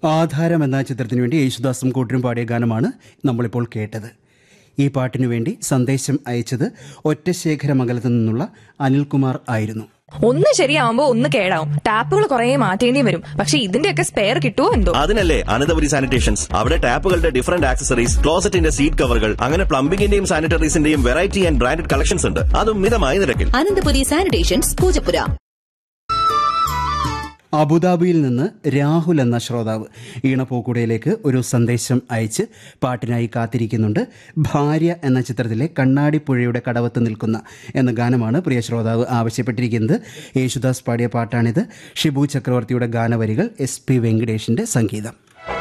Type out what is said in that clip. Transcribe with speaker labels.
Speaker 1: ആധാരം എന്ന ചിത്രത്തിനു വേണ്ടി യേശുദാസും കൂട്ടരും പാടിയ ഗാനമാണ് നമ്മളിപ്പോൾ കേട്ടത് ഈ പാട്ടിനു വേണ്ടി സന്ദേശം അയച്ചത് ഒറ്റശേഖരമംഗലത്ത് നിന്നുള്ള അനിൽകുമാർ ആയിരുന്നു
Speaker 2: ഒന്ന് ശരിയാവുമ്പോ ഒന്ന് കേടാവും ടാപ്പുകൾ കുറെ മാറ്റേണ്ടി വരും പക്ഷെ ഇതിന്റെയൊക്കെ സ്പെയർ കിട്ടുമോ എന്തോ
Speaker 3: അതിനല്ലേ അനന്തപുരി സാനിറ്റേഷൻസ് അവിടെ ടാപ്പുകളുടെ ഡിഫറന്റ് ആക്സസറീസ് ക്ലോസറ്റിന്റെ സീറ്റ് കവറുകൾ അങ്ങനെ പ്ലംബിംഗിന്റെയും സാനിറ്ററീസിന്റെയും വെറൈറ്റി ആൻഡ് ബ്രാൻഡഡ് കളക്ഷൻസ് ഉണ്ട് അതും മിതമായ നിരക്കിൽ
Speaker 4: അനന്തപുരി സാനിറ്റേഷൻസ് പൂജപ്പുര
Speaker 1: അബുദാബിയിൽ നിന്ന് രാഹുൽ എന്ന ശ്രോതാവ് ഈണപ്പൂക്കുടയിലേക്ക് ഒരു സന്ദേശം അയച്ച് പാട്ടിനായി കാത്തിരിക്കുന്നുണ്ട് ഭാര്യ എന്ന ചിത്രത്തിലെ കണ്ണാടിപ്പുഴയുടെ കടവത്ത് നിൽക്കുന്ന എന്ന ഗാനമാണ് പ്രിയ ശ്രോതാവ് ആവശ്യപ്പെട്ടിരിക്കുന്നത് യേശുദാസ് പാടിയ പാട്ടാണിത് ഷിബു ചക്രവർത്തിയുടെ ഗാനവരികൾ എസ് പി വെങ്കടേഷിന്റെ സംഗീതം